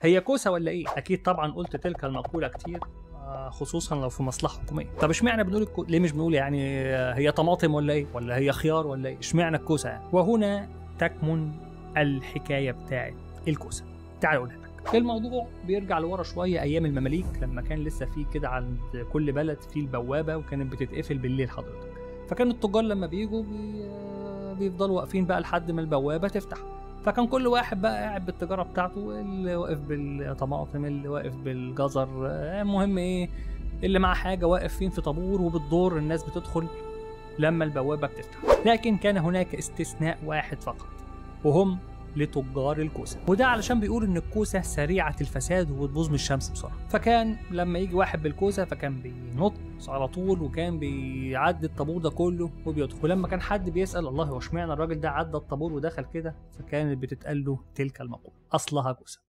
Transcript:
هي كوسه ولا ايه اكيد طبعا قلت تلك المقوله كتير آه، خصوصا لو في مصلحه حكوميه طب اشمعنى بنقول الكو... ليه مش بنقول يعني آه، هي طماطم ولا ايه ولا هي خيار ولا ايه اشمعنى الكوسه يعني وهنا تكمن الحكايه بتاعت الكوسه تعال اقولها لك الموضوع بيرجع لورا شويه ايام المماليك لما كان لسه في كده عند كل بلد في البوابه وكانت بتتقفل بالليل حضرتك فكان التجار لما بيجوا بي... آه، بيفضلوا واقفين بقى لحد ما البوابه تفتح فكان كل واحد بقى قاعد بالتجاره بتاعته اللي واقف بالطماطم اللي واقف بالجزر آه، المهم ايه اللي معاه حاجه واقف فين في طابور وبالدور الناس بتدخل لما البوابه بتفتح لكن كان هناك استثناء واحد فقط وهم لتجار الكوسه وده علشان بيقول ان الكوسه سريعه الفساد وبتبوظ من الشمس بسرعه فكان لما يجي واحد بالكوسه فكان بينط على طول وكان بيعدي الطابور ده كله وبيدخل ولما كان حد بيسال الله هو اشمعنى الراجل ده عدى الطابور ودخل كده فكانت بتتقال له تلك المقوله اصلها كوسه